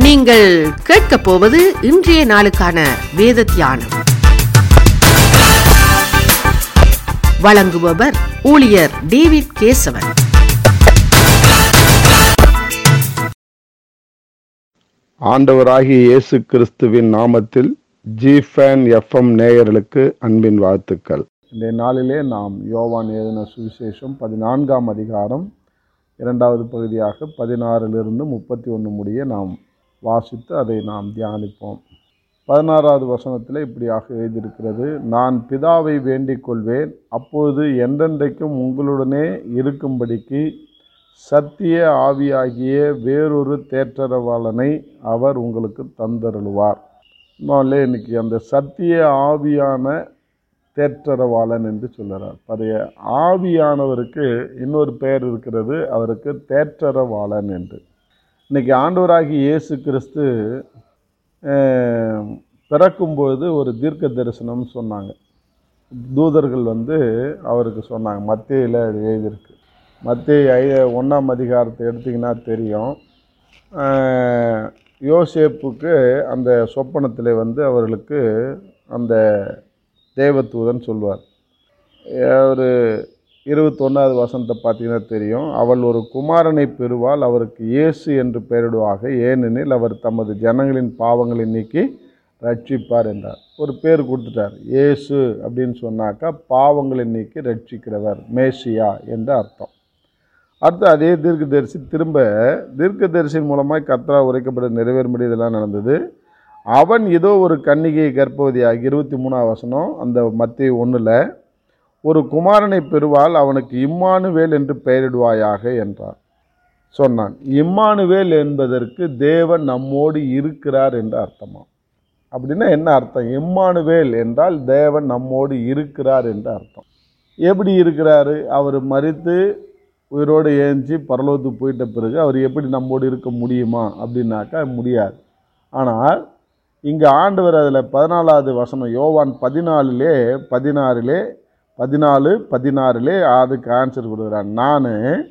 நீங்கள் கேட்கப் போவது இன்றைய நாளுக்கான வேத தியானம் வழங்குபவர் ஊழியர் டேவிட் கேசவன் ஆண்டவராகிய இயேசு கிறிஸ்துவின் நாமத்தில் ஜிஃபேன் எஃப்எம் நேயர்களுக்கு அன்பின் வாழ்த்துக்கள் இந்த நாளிலே நாம் யோவான் எழுதின சுவிசேஷம் பதினான்காம் அதிகாரம் இரண்டாவது பகுதியாக பதினாறிலிருந்து முப்பத்தி ஒன்று முடிய நாம் வாசித்து அதை நாம் தியானிப்போம் பதினாறாவது வசனத்தில் இப்படியாக எழுதியிருக்கிறது நான் பிதாவை வேண்டிக் கொள்வேன் அப்பொழுது என்றென்றைக்கும் உங்களுடனே இருக்கும்படிக்கு சத்திய ஆவியாகிய வேறொரு தேற்றரவாளனை அவர் உங்களுக்கு தந்தருளுவார் நாளே இன்னைக்கு அந்த சத்திய ஆவியான தேற்றரவாளன் என்று சொல்லுறார் பழைய ஆவியானவருக்கு இன்னொரு பெயர் இருக்கிறது அவருக்கு தேற்றரவாளன் என்று இன்னைக்கு ஆண்டவராகி இயேசு கிறிஸ்து அஹ், பிறக்கும்பொழுது ஒரு தீர்க்க தரிசனம் சொன்னாங்க தூதர்கள் வந்து அவருக்கு சொன்னாங்க மத்தியில் எழுதியிருக்கு மத்திய ஐ ஒன்றாம் அதிகாரத்தை எடுத்திங்கன்னா தெரியும் அஹ், யோசேப்புக்கு அந்த சொப்பனத்தில் வந்து அவர்களுக்கு அந்த தேவதூதன் சொல்வார் ஒரு இருபத்தொன்னாவது வசனத்தை பார்த்தீங்கன்னா தெரியும் அவள் ஒரு குமாரனை பெறுவாள் அவருக்கு இயேசு என்று பெயரிடுவாக ஏனெனில் அவர் தமது ஜனங்களின் பாவங்களை நீக்கி ரட்சிப்பார் என்றார் ஒரு பேர் கொடுத்துட்டார் இயேசு அப்படின்னு சொன்னாக்கா பாவங்களை நீக்கி ரட்சிக்கிறவர் மேசியா என்று அர்த்தம் அடுத்து அதே தீர்க்கதரிசி திரும்ப தீர்க்கதரிசியின் மூலமாய் கத்ரா உரைக்கப்பட நிறைவேறும்படி இதெல்லாம் நடந்தது அவன் இதோ ஒரு கன்னிகை கர்ப்பவதியாகி இருபத்தி மூணாவது வசனம் அந்த மத்திய ஒன்றில் ஒரு குமாரனை பெறுவாள் அவனுக்கு இம்மானுவேல் என்று பெயரிடுவாயாக என்றார் சொன்னான் இம்மானுவேல் என்பதற்கு தேவன் நம்மோடு இருக்கிறார் என்று அர்த்தமாம் அப்படின்னா என்ன அர்த்தம் இம்மானுவேல் என்றால் தேவன் நம்மோடு இருக்கிறார் என்று அர்த்தம் எப்படி இருக்கிறாரு அவர் மறித்து உயிரோடு ஏஞ்சி பரலோகத்துக்கு போயிட்ட பிறகு அவர் எப்படி நம்மோடு இருக்க முடியுமா அப்படின்னாக்கா முடியாது ஆனால் இங்கே ஆண்டவர் அதில் பதினாலாவது வசனம் யோவான் பதினாலிலே பதினாறிலே பதினாலு பதினாறிலே அதுக்கு ஆன்சர் கொடுக்குறான் நான்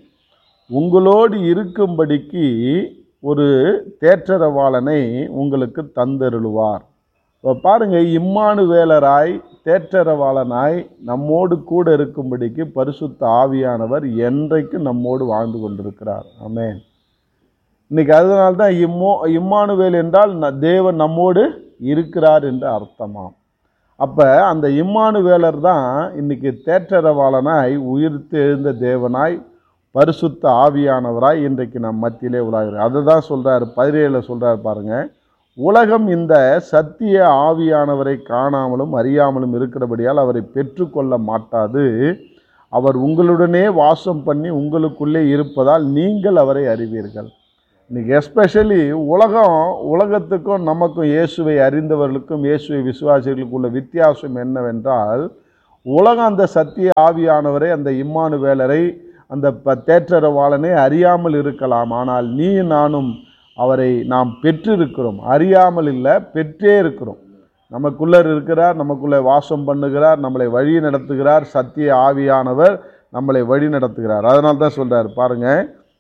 உங்களோடு இருக்கும்படிக்கு ஒரு தேற்றரவாளனை உங்களுக்கு தந்தருளுவார் இப்போ பாருங்கள் இம்மானுவேலராய் தேற்றரவாளனாய் நம்மோடு கூட இருக்கும்படிக்கு பரிசுத்த ஆவியானவர் என்றைக்கு நம்மோடு வாழ்ந்து கொண்டிருக்கிறார் ஆமென் இன்னைக்கு அதனால தான் இம்மோ இம்மானுவேல் என்றால் ந- தேவன் நம்மோடு இருக்கிறார் என்று அர்த்தமாம் அப்போ அந்த இம்மானுவேலர் தான் இன்னைக்கு தேற்றரவாளனாய் உயிர்த்து எழுந்த தேவனாய் பரிசுத்த ஆவியானவராய் இன்றைக்கு நம் மத்தியிலே உலாகிறார் அதை தான் சொல்கிறார் பதினேழில் சொல்கிறார் பாருங்க உலகம் இந்த சத்திய ஆவியானவரை காணாமலும் அறியாமலும் இருக்கிறபடியால் அவரை பெற்றுக்கொள்ள மாட்டாது அவர் உங்களுடனே வாசம் பண்ணி உங்களுக்குள்ளே இருப்பதால் நீங்கள் அவரை அறிவீர்கள் இன்னைக்கு எஸ்பெஷலி உலகம் உலகத்துக்கும் நமக்கும் இயேசுவை அறிந்தவர்களுக்கும் இயேசுவை விசுவாசிகளுக்கும் உள்ள வித்தியாசம் என்னவென்றால் உலகம் அந்த சத்திய ஆவியானவரை அந்த இம்மானுவேலரை அந்த ப தேற்றரவாளனை அறியாமல் இருக்கலாம் ஆனால் நீ நானும் அவரை நாம் பெற்றிருக்கிறோம் அறியாமல் இல்லை பெற்றே இருக்கிறோம் நமக்குள்ளர் இருக்கிறார் நமக்குள்ளே வாசம் பண்ணுகிறார் நம்மளை வழி நடத்துகிறார் சத்திய ஆவியானவர் நம்மளை வழி நடத்துகிறார் அதனால தான் சொல்கிறார் பாருங்கள்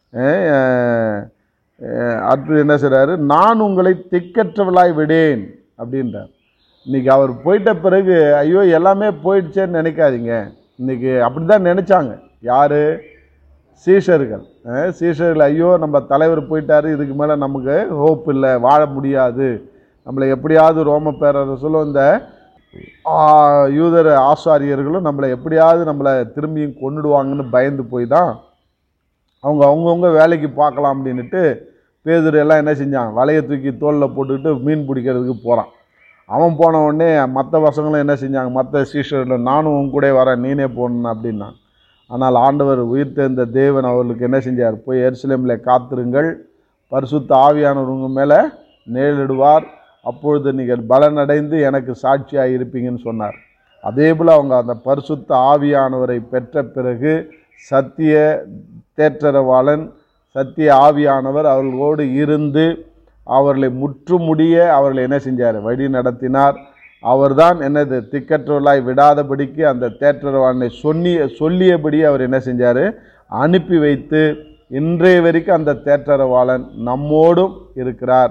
அடுத்தது என்ன செய்கிறாரு நான் உங்களை திக்கற்றவளாய் விடேன் அப்படின்றார் இன்னைக்கு அவர் போயிட்ட பிறகு ஐயோ எல்லாமே போயிடுச்சேன்னு நினைக்காதீங்க இன்னைக்கு அப்படி தான் நினச்சாங்க யார் சீஷர்கள் அஹ் சீஷர்கள் ஐயோ நம்ம தலைவர் போயிட்டாரு இதுக்கு மேலே நமக்கு ஹோப் இல்லை வாழ முடியாது நம்மளை எப்படியாவது ரோம பேரரசலும் இந்த ஆ, யூதர் ஆசாரியர்களும் நம்மளை எப்படியாவது நம்மளை திரும்பியும் கொன்னுடுவாங்கன்னு பயந்து போய் தான் அவங்க அவங்கவுங்க வேலைக்கு பார்க்கலாம் அப்படின்னுட்டு பேதுரு எல்லாம் என்ன செஞ்சான் வலையை தூக்கி தோளில் போட்டுக்கிட்டு மீன் பிடிக்கிறதுக்கு போகிறான் அவன் போன உடனே மற்ற பசங்களும் என்ன செஞ்சாங்க மற்ற சீஷர்கள் நானும் உன் கூட வரேன் நீனே போகணும் அப்படின்னா ஆனால் ஆண்டவர் உயிர்த்தெழுந்த தேவன் அவர்களுக்கு என்ன செஞ்சார் போய் எருசலேமில் காத்திருங்கள் பரிசுத்த ஆவியானவர் உங்கள் மேலே நேரிடுவார் அப்பொழுது நீங்கள் பலனடைந்து எனக்கு சாட்சியாக இருப்பீங்கன்னு சொன்னார் அதே போல் அவங்க அந்த பரிசுத்த ஆவியானவரை பெற்ற பிறகு சத்திய தேற்றரவாளன் சத்திய ஆவியானவர் அவர்களோடு இருந்து அவர்களை முற்றுமுடிய அவர்களை என்ன செஞ்சார் வழி நடத்தினார் அவர்தான் என்னது திக்கற்றவர்களாய் விடாதபடிக்கு அந்த தேற்றரவாளனை சொன்னி சொல்லியபடி அவர் என்ன செஞ்சார் அனுப்பி வைத்து இன்றைய வரைக்கும் அந்த தேற்றரவாளன் நம்மோடும் இருக்கிறார்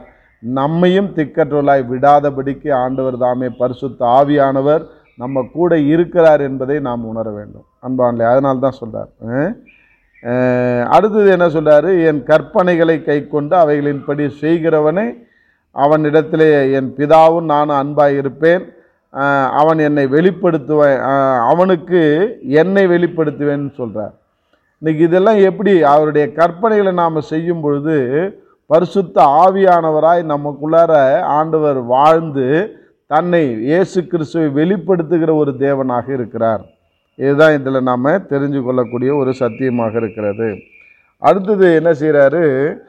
நம்மையும் திக்கற்றவர்களாய் விடாதபடிக்கு ஆண்டவர் தாமே பரிசுத்த ஆவியானவர் நம்ம கூட இருக்கிறார் என்பதை நாம் உணர வேண்டும் அன்பான்லே அதனால தான் சொல்றார் அஹ்? அஹ், அடுத்தது என்ன சொல்றாரு என் கற்பனைகளை கைக்கொண்டு அவைகளின்படி செய்கிறவனை அவனிடத்திலே என் பிதாவும் நானும் அன்பாய் இருப்பேன் அஹ், அவன் என்னை வெளிப்படுத்துவேன் அஹ், அவனுக்கு என்னை வெளிப்படுத்துவேன்னு சொல்றார் இன்னைக்கு இதெல்லாம் எப்படி அவருடைய கற்பனைகளை நாம் செய்யும் பொழுது பரிசுத்த ஆவியானவராய் நமக்குள்ளார ஆண்டவர் வாழ்ந்து தன்னை இயேசு கிறிஸ்துவை வெளிப்படுத்துகிற ஒரு தேவனாக இருக்கிறார் இதுதான் இதில் நாம் தெரிஞ்சு கொள்ளக்கூடிய ஒரு சத்தியமாக இருக்கிறது அடுத்தது என்ன செய்கிறாரு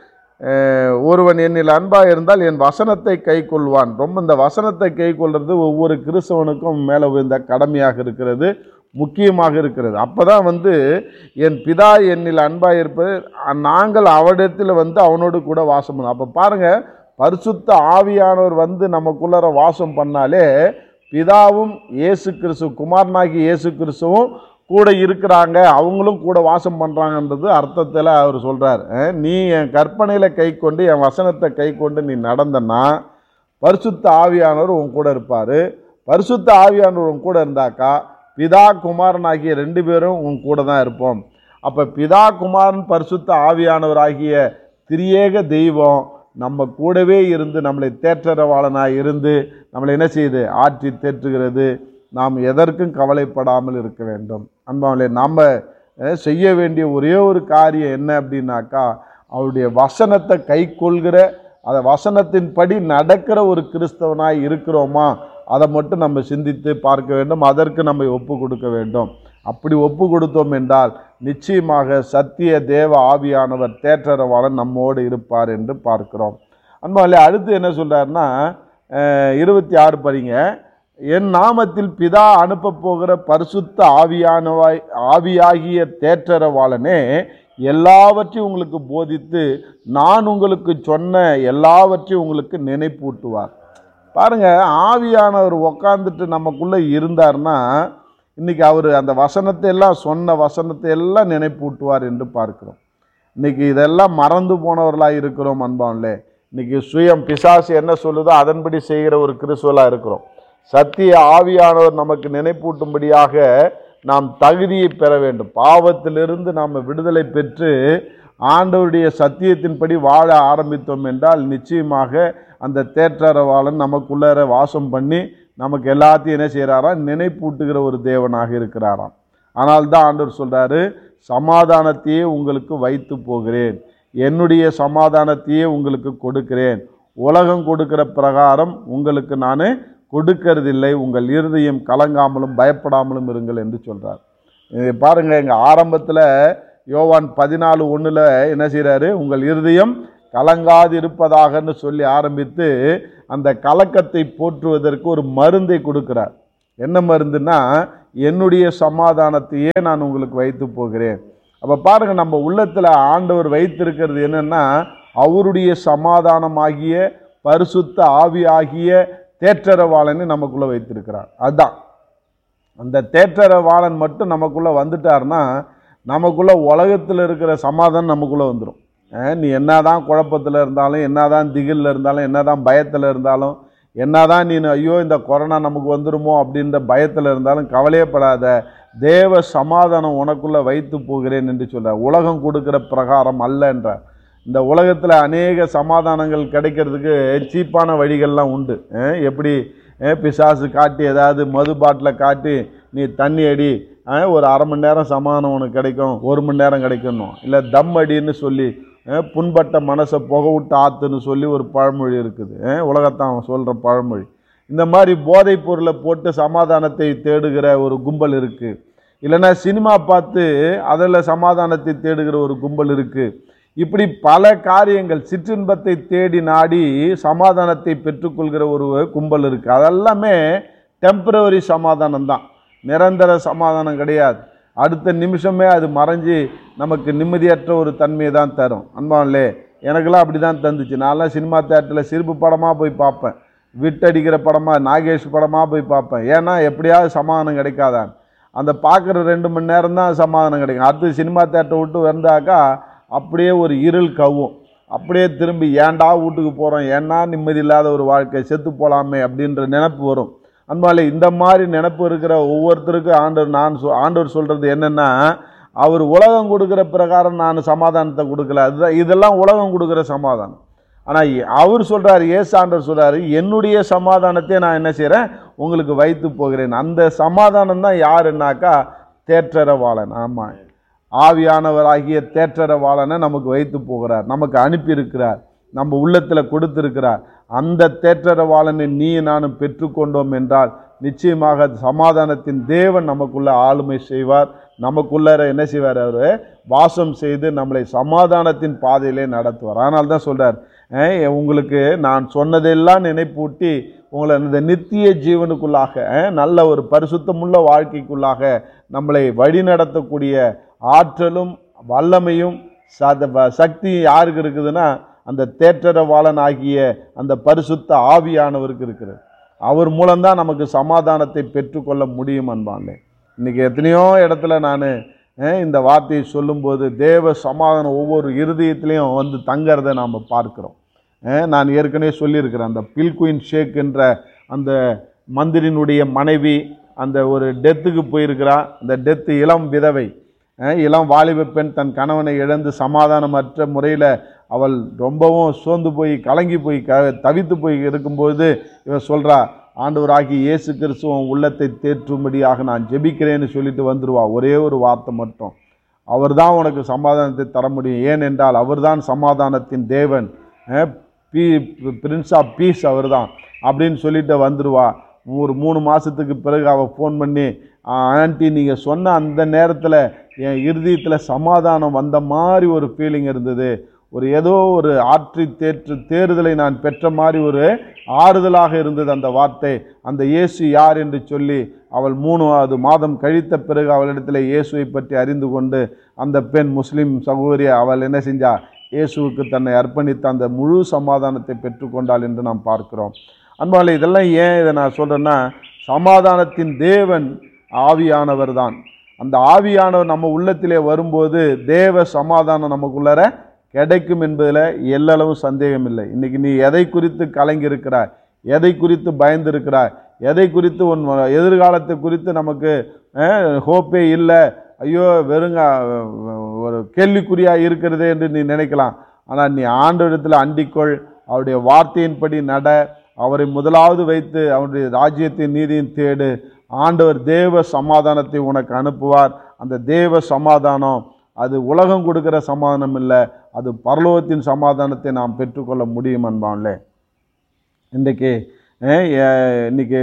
ஒருவன் என்னில் அன்பாக இருந்தால் என் வசனத்தை கை கொள்வான் ரொம்ப இந்த வசனத்தை கை கொள்வது ஒவ்வொரு கிறிஸ்தவனுக்கும் மேலே விழுந்த கடமையாக இருக்கிறது முக்கியமாக இருக்கிறது அப்போ தான் வந்து என் பிதா என்னில் அன்பாக இருப்பது அ- நாங்கள் அவரிடத்தில் வந்து அவனோடு கூட வாசம் பண்ணோம் அப்போ பாருங்கள் பரிசுத்த ஆவியானவர் வந்து நமக்குள்ளார வாசம் பண்ணாலே பிதாவும் இயேசு கிறிஸ்து குமாரனாகி இயேசு கிறிஸ்துவும் கூட இருக்கிறாங்க அவங்களும் கூட வாசம் பண்ணுறாங்கன்றது அர்த்தத்தில் அவர் சொல்கிறார் நீ என் கற்பனையில் கை கொண்டு என் வசனத்தை கை கொண்டு நீ நடந்தன்னா பரிசுத்த ஆவியானவர் உன் கூட இருப்பார் பரிசுத்த ஆவியானவர் உன் கூட இருந்தாக்கா பிதா குமாரன் ஆகிய ரெண்டு பேரும் உன் கூட தான் இருப்போம் அப்போ பிதா குமாரன் பரிசுத்த ஆவியானவர் ஆகிய திரியேக தெய்வம் நம்ம கூடவே இருந்து நம்மளை தேற்றரவாளனாக இருந்து நம்மளை என்ன செய்யுது ஆற்றி தேற்றுகிறது நாம் எதற்கும் கவலைப்படாமல் இருக்க வேண்டும் அன்பாவிலே நம்ம அஹ், செய்ய வேண்டிய ஒரே ஒரு காரியம் என்ன அப்படின்னாக்கா அவருடைய வசனத்தை கை கொள்கிற அந்த வசனத்தின்படி நடக்கிற ஒரு கிறிஸ்தவனாய் இருக்கிறோமா அதை மட்டும் நம்ம சிந்தித்து பார்க்க வேண்டும் அதற்கு நம்ம ஒப்பு கொடுக்க வேண்டும் அப்படி ஒப்பு கொடுத்தோம் என்றால் நிச்சயமாக சத்திய தேவ ஆவியானவர் தேற்றரவாளன் நம்மோடு இருப்பார் என்று பார்க்கிறோம் அன்பாலே அடுத்து என்ன சொல்றாருன்னா அஹ், இருபத்தி ஆறு படிங்க என் நாமத்தில் பிதா அனுப்பப் போகிற பரிசுத்த ஆவியானவாய் ஆவியாகிய தேற்றரவாளனே எல்லாவற்றையும் உங்களுக்கு போதித்து நான் உங்களுக்கு சொன்ன எல்லாவற்றையும் உங்களுக்கு நினைப்பூட்டுவார் பாருங்க ஆவியானவர் உக்காந்துட்டு நமக்குள்ள இருந்தார்னா இன்னைக்கு அவர் அந்த வசனத்தை எல்லாம் சொன்ன வசனத்தை எல்லாம் நினைப்பூட்டுவார் என்று பார்க்கிறோம் இன்னைக்கு இதெல்லாம் மறந்து போனவர்களாக இருக்கிறோம் அன்பான்லே இன்னைக்கு சுயம் பிசாசு என்ன சொல்லுதோ அதன்படி செய்கிற ஒரு கிறிஸ்துவலாக இருக்கிறோம் சத்திய ஆவியானவர் நமக்கு நினைப்பூட்டும்படியாக நாம் தகுதியை பெற வேண்டும் பாவத்திலிருந்து நாம் விடுதலை பெற்று ஆண்டவருடைய சத்தியத்தின்படி வாழ ஆரம்பித்தோம் என்றால் நிச்சயமாக அந்த தேற்றரவாளன் நமக்குள்ளார வாசம் பண்ணி நமக்கு எல்லாத்தையும் என்ன செய்கிறாராம் நினைப்பூட்டுகிற ஒரு தேவனாக இருக்கிறாராம் ஆனால் தான் ஆண்டவர் சொல்றாரு சமாதானத்தையே உங்களுக்கு வைத்து போகிறேன் என்னுடைய சமாதானத்தையே உங்களுக்கு கொடுக்கிறேன் உலகம் கொடுக்கிற பிரகாரம் உங்களுக்கு நான் கொடுக்கறதில்லை உங்கள் இருதயம் கலங்காமலும் பயப்படாமலும் இருங்கள் என்று சொல்றார் இது பாருங்க எங்க ஆரம்பத்தில் யோவான் பதினாலு ஒண்ணுல என்ன செய்றாரு உங்கள் இருதயம் கலங்காது இருப்பதாகன்னு சொல்லி ஆரம்பித்து அந்த கலக்கத்தை போற்றுவதற்கு ஒரு மருந்தை கொடுக்கிறார் என்ன மருந்துன்னா என்னுடைய சமாதானத்தையே நான் உங்களுக்கு வைத்து போகிறேன் அப்போ பாருங்க நம்ம உள்ளத்தில் ஆண்டவர் வைத்திருக்கிறது என்னன்னா அவருடைய சமாதானமாகிய பரிசுத்த ஆவியாகிய தேற்றரவாளனை நமக்குள்ள வைத்திருக்கிறார் அதுதான் அந்த தேற்றரவாளன் மட்டும் நமக்குள்ள வந்துட்டார்னா நமக்குள்ள உலகத்தில் இருக்கிற சமாதானம் நமக்குள்ள வந்துடும் நீ என்னதான் குழப்பத்தில் இருந்தாலும் என்னதான் திகில்ல இருந்தாலும் என்னதான் பயத்தில் இருந்தாலும் என்னதான் நீ ஐயோ இந்த கொரோனா நமக்கு வந்துருமோ அப்படின்ற பயத்தில் இருந்தாலும் கவலையப்படாத தேவ சமாதானம் உனக்குள்ள வைத்து போகிறேன் என்று சொல்ற உலகம் கொடுக்கிற பிரகாரம் அல்ல என்றார் இந்த உலகத்தில் அநேக சமாதானங்கள் கிடைக்கிறதுக்கு சீப்பான வழிகள்லாம் உண்டு அஹ் எப்படி அஹ் பிசாசு காட்டி ஏதாவது மது பாட்டில் காட்டி நீ தண்ணி அடி அஹ் ஒரு அரை மணி நேரம் சமாதானம் உனக்கு கிடைக்கும் ஒரு மணி நேரம் கிடைக்கணும் இல்லை தம் அடின்னு சொல்லி அஹ் புண்பட்ட மனசை புகை விட்டு ஆத்துன்னு சொல்லி ஒரு பழமொழி இருக்குது அஹ் உலகத்தான் சொல்கிற பழமொழி இந்த மாதிரி போதைப் பொருளை போட்டு சமாதானத்தை தேடுகிற ஒரு கும்பல் இருக்குது இல்லைன்னா சினிமா பார்த்து அதில் சமாதானத்தை தேடுகிற ஒரு கும்பல் இருக்குது இப்படி பல காரியங்கள் சிற்றின்பத்தை தேடி நாடி சமாதானத்தை பெற்றுக்கொள்கிற ஒரு கும்பல் இருக்குது அதெல்லாமே டெம்பரவரி சமாதானம் தான் நிரந்தர சமாதானம் கிடையாது அடுத்த நிமிஷமே அது மறைஞ்சு நமக்கு நிம்மதியற்ற ஒரு தன்மையை தான் தரும் அன்பான்லே எனக்கெல்லாம் அப்படி தான் தந்துச்சு நான்லாம் சினிமா தேட்டரில் சிரிப்பு படமாக போய் பார்ப்பேன் விட்டடிக்கிற படமாக நாகேஷ் படமாக போய் பார்ப்பேன் ஏன்னா எப்படியாவது சமாதானம் கிடைக்காதான் அந்த பார்க்குற ரெண்டு மணி நேரம் தான் சமாதானம் கிடைக்கும் அடுத்து சினிமா தேட்டரை விட்டு வந்தாக்கா அப்படியே ஒரு இருள் கவ்வும் அப்படியே திரும்பி ஏன்டா வீட்டுக்கு போகிறோம் ஏன்னா நிம்மதி இல்லாத ஒரு வாழ்க்கை செத்து போகலாமே அப்படின்ற நினப்பு வரும் அன்பாலே இந்த மாதிரி நினப்பு இருக்கிற ஒவ்வொருத்தருக்கும் ஆண்டவர் நான் சொ ஆண்டவர் சொல்கிறது என்னென்னா அவர் உலகம் கொடுக்குற பிரகாரம் நான் சமாதானத்தை கொடுக்கல அதுதான் இதெல்லாம் உலகம் கொடுக்குற சமாதானம் ஆனால் அவர் சொல்கிறார் ஏசு ஆண்டவர் சொல்கிறாரு என்னுடைய சமாதானத்தை நான் என்ன செய்கிறேன் உங்களுக்கு வைத்து போகிறேன் அந்த சமாதானம் தான் யாருன்னாக்கா தேற்றரவாளன் ஆமாம் ஆவியானவராகிய தேற்றரவாளனை நமக்கு வைத்து போகிறார் நமக்கு அனுப்பியிருக்கிறார் நம்ம உள்ளத்தில் கொடுத்திருக்கிறார் அந்த தேற்றரவாளனை நீ நானும் பெற்றுக்கொண்டோம் என்றால் நிச்சயமாக சமாதானத்தின் தேவன் நமக்குள்ள ஆளுமை செய்வார் நமக்குள்ளார என்ன செய்வார் அவர் வாசம் செய்து நம்மளை சமாதானத்தின் பாதையிலே நடத்துவார் ஆனால் தான் சொல்கிறார் உங்களுக்கு நான் சொன்னதெல்லாம் நினைப்பூட்டி உங்களை இந்த நித்திய ஜீவனுக்குள்ளாக அஹ், நல்ல ஒரு பரிசுத்தமுள்ள வாழ்க்கைக்குள்ளாக நம்மளை வழிநடத்தக்கூடிய ஆற்றலும் வல்லமையும் சத வ- சக்தி யாருக்கு இருக்குதுன்னா அந்த தேற்றரவாளன் ஆகிய அந்த பரிசுத்த ஆவியானவருக்கு இருக்கிறது அவர் மூலம்தான் நமக்கு சமாதானத்தை பெற்றுக்கொள்ள முடியும் அன்பானே இன்னைக்கு எத்தனையோ இடத்துல நான் இந்த வார்த்தையை சொல்லும்போது தேவ சமாதானம் ஒவ்வொரு இருதயத்திலையும் வந்து தங்கறதை நாம் பார்க்கிறோம் அஹ், நான் ஏற்கனவே சொல்லியிருக்கிறேன் அந்த பில்குயின் ஷேக் என்ற அந்த மந்திரினுடைய மனைவி அந்த ஒரு டெத்துக்கு போயிருக்கிறா அந்த டெத்து இளம் விதவை அஹ், இளம் வாலிப பெண் தன் கணவனை இழந்து சமாதானமற்ற முறையில் அவள் ரொம்பவும் சோர்ந்து போய் கலங்கி போய் க தவித்து போய் இருக்கும்போது இவன் சொல்கிறா ஆண்டவராகி இயேசு கிறிஸ்துவன் உள்ளத்தை தேற்றும்படியாக நான் ஜெபிக்கிறேன்னு சொல்லிட்டு வந்துடுவா ஒரே ஒரு வார்த்தை மட்டும் அவர்தான் உனக்கு சமாதானத்தை தர முடியும் ஏனென்றால் அவர்தான் சமாதானத்தின் தேவன் அஹ், பீ பிரின்ஸ் ஆஃப் பீஸ் அவர்தான் அப்படின்னு சொல்லிட்டு வந்துடுவா ஒரு மூணு மாதத்துக்கு பிறகு அவள் ஃபோன் பண்ணி ஆண்டி நீங்கள் சொன்ன அந்த நேரத்தில் என் இருதயத்தில் சமாதானம் வந்த மாதிரி ஒரு ஃபீலிங் இருந்தது ஒரு ஏதோ ஒரு ஆற்றி தேற்று தேறுதலை நான் பெற்ற மாதிரி ஒரு ஆறுதலாக இருந்தது அந்த வார்த்தை அந்த இயேசு யார் என்று சொல்லி அவள் மூணாவது மாதம் கழித்த பிறகு அவளிடத்தில் இயேசுவை பற்றி அறிந்து கொண்டு அந்த பெண் முஸ்லீம் சகோதரி அவள் என்ன செஞ்சா இயேசுவுக்கு தன்னை அர்ப்பணித்த அந்த முழு சமாதானத்தை பெற்றுக்கொண்டாள் என்று நாம் பார்க்கிறோம் அன்பாலே இதெல்லாம் ஏன் இதை நான் சொல்கிறேன்னா சமாதானத்தின் தேவன் ஆவியானவர் தான் அந்த ஆவியானவர் நம்ம உள்ளத்திலே வரும்போது தேவ சமாதானம் நமக்குள்ளார கிடைக்கும் என்பதில் எல்லளவும் சந்தேகம் இல்லை இன்னைக்கு நீ எதை குறித்து கலங்கி இருக்கிறாய் எதை குறித்து பயந்து இருக்கிறாய் எதை குறித்து உன் எதிர்காலத்தை குறித்து நமக்கு ஹோப்பே இல்லை ஐயோ வெறுங்க ஒரு கேள்விக்குறியாக இருக்கிறதே என்று நீ நினைக்கலாம் ஆனால் நீ ஆண்டவரிடத்தில் அண்டிக்கொள் அவருடைய வார்த்தையின்படி நட அவரை முதலாவது வைத்து அவருடைய ராஜ்யத்தின் நீதியின் தேடு ஆண்டவர் தேவ சமாதானத்தை உனக்கு அனுப்புவார் அந்த தேவ சமாதானம் அது உலகம் கொடுக்கிற சமாதானம் இல்லை அது பரலோகத்தின் சமாதானத்தை நாம் பெற்றுக்கொள்ள முடியும் அன்பான்லே இன்றைக்கி அஹ், எ- இன்னைக்கு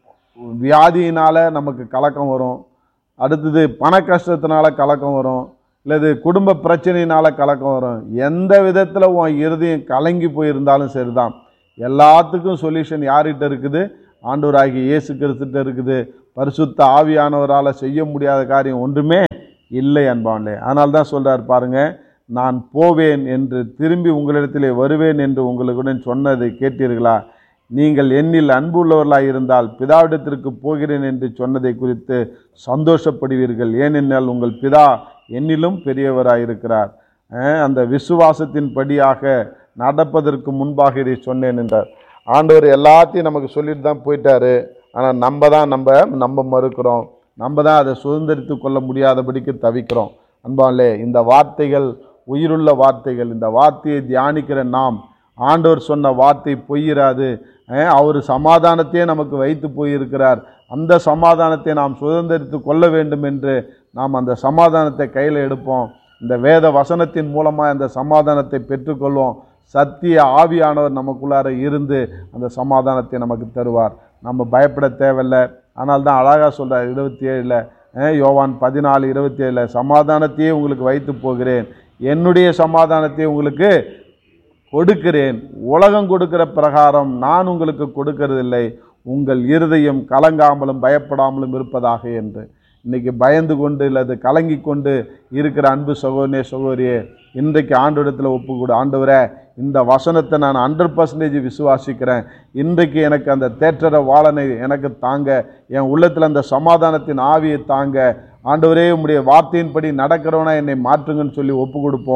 வியாதியினால் நமக்கு கலக்கம் வரும் அடுத்தது பண கஷ்டத்தினால கலக்கம் வரும் இல்லது குடும்ப பிரச்சனையினால கலக்கம் வரும் எந்த விதத்தில் உன் இருதயம் கலங்கி போயிருந்தாலும் சரிதான் எல்லாத்துக்கும் சொல்யூஷன் யார்கிட்ட இருக்குது ஆண்டவராகிய இயேசு கிறிஸ்துட்ட இருக்குது பரிசுத்த ஆவியானவரால் செய்ய முடியாத காரியம் ஒன்றுமே இல்லை அன்பான்லே அதனால தான் சொல்கிறார் பாருங்க நான் போவேன் என்று திரும்பி உங்களிடத்திலே வருவேன் என்று உங்களுடன் சொன்னதை கேட்டீர்களா நீங்கள் என்னில் அன்புள்ளவர்களாய் இருந்தால் பிதாவிடத்திற்கு போகிறேன் என்று சொன்னதை குறித்து சந்தோஷப்படுவீர்கள் ஏனென்றால் உங்கள் பிதா என்னிலும் பெரியவராயிருக்கிறார் அஹ் அந்த விசுவாசத்தின் படியாக நடப்பதற்கு முன்பாக இதை சொன்னேன் என்றார் ஆண்டவர் எல்லாத்தையும் நமக்கு சொல்லிட்டு தான் போயிட்டாரு ஆனால் நம்ம தான் நம்ம நம்ம மறுக்கிறோம் நம்ம தான் அதை சுதந்திரித்து கொள்ள முடியாதபடிக்கு தவிக்கிறோம் அன்பாலே இந்த வார்த்தைகள் உயிருள்ள வார்த்தைகள் இந்த வார்த்தையை தியானிக்கிற நாம் ஆண்டவர் சொன்ன வார்த்தை பொய்யிராது அஹ் அவர் சமாதானத்தையே நமக்கு வைத்து போயிருக்கிறார் அந்த சமாதானத்தை நாம் சுதந்திரித்து கொள்ள வேண்டும் என்று நாம் அந்த சமாதானத்தை கையில் எடுப்போம் இந்த வேத வசனத்தின் மூலமாக அந்த சமாதானத்தை பெற்றுக்கொள்வோம் சத்திய ஆவியானவர் நமக்குள்ளார இருந்து அந்த சமாதானத்தை நமக்கு தருவார் நம்ம பயப்பட தேவையில்லை ஆனால் தான் அழகாக சொல்கிறார் இருபத்தி ஏழில் யோவான் பதினாலு இருபத்தி ஏழில் சமாதானத்தையே உங்களுக்கு வைத்து போகிறேன் என்னுடைய சமாதானத்தை உங்களுக்கு கொடுக்கிறேன் உலகம் கொடுக்கிற பிரகாரம் நான் உங்களுக்கு கொடுக்கறதில்லை உங்கள் இருதயம் கலங்காமலும் பயப்படாமலும் இருப்பதாக என்று இன்னைக்கு பயந்து கொண்டு இல்லது கலங்கி கொண்டு இருக்கிற அன்பு சகோதரனே சகோதரியே இன்றைக்கு ஆண்டோடத்தில் ஒப்பு கொடு ஆண்டவரே இந்த வசனத்தை நான் ஹண்ட்ரட் பர்சன்டேஜ் விசுவாசிக்கிறேன் இன்றைக்கு எனக்கு அந்த தேற்றர வாழனை எனக்கு தாங்க என் உள்ளத்தில் அந்த சமாதானத்தின் ஆவியை தாங்க ஆண்டவரே உம்முடைய வார்த்தையின்படி நடக்கிறவனா என்னை மாற்றுங்கன்னு சொல்லி ஒப்பு கொடுப்போம்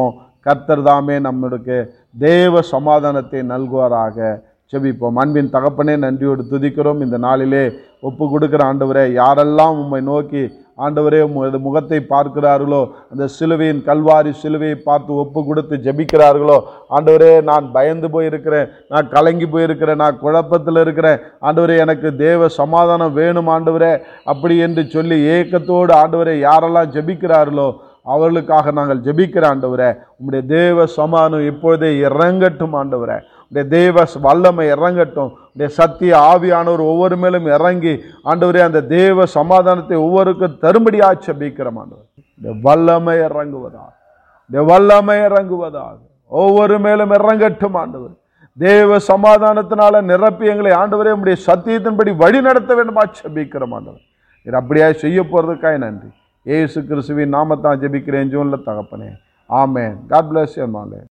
கர்த்தர் தாமே நம்மளுக்கு தேவ சமாதானத்தை நல்குவாராக செபிப்போம் அன்பின் தகப்பனே நன்றியோடு துதிக்கிறோம் இந்த நாளிலே ஒப்பு கொடுக்கிற ஆண்டவரே யாரெல்லாம் உம்மை நோக்கி ஆண்டவரே உமது முகத்தை பார்க்கிறார்களோ அந்த சிலுவையின் கல்வாரி சிலுவையை பார்த்து ஒப்பு கொடுத்து ஜெபிக்கிறார்களோ ஆண்டவரே நான் பயந்து போயிருக்கிறேன் நான் கலங்கி போயிருக்கிறேன் நான் குழப்பத்தில் இருக்கிறேன் ஆண்டவரே எனக்கு தேவ சமாதானம் வேணும் ஆண்டவரே அப்படி என்று சொல்லி ஏக்கத்தோடு ஆண்டவரே யாரெல்லாம் ஜெபிக்கிறார்களோ அவர்களுக்காக நாங்கள் ஜெபிக்கிற ஆண்டவரே உம்முடைய தேவ சமாதானம் இப்பொழுதே இறங்கட்டும் ஆண்டவரே உடைய தேவ வல்லமை இறங்கட்டும் உடைய சத்திய ஆவியானவர் ஒவ்வொரு மேலும் இறங்கி ஆண்டவரே அந்த தேவ சமாதானத்தை ஒவ்வொருக்கும் தரும்படியாக ஜெபிக்கிறோம் ஆண்டவர் இந்த வல்லமை இறங்குவதாக இந்த வல்லமை இறங்குவதாக ஒவ்வொரு மேலும் இறங்கட்டும் ஆண்டவர் தேவ சமாதானத்தினால நிரப்பி எங்களை ஆண்டவரே உம்முடைய சத்தியத்தின்படி வழி நடத்த வேண்டுமா ஜெபிக்கிறோம் ஆண்டவர் இது அப்படியா செய்ய போகிறதுக்காக நன்றி ஏசு கிறிஸ்துவின் நாமத்தான் ஜெபிக்கிறேன் ஜூனில் தகப்பனே amen God bless you Male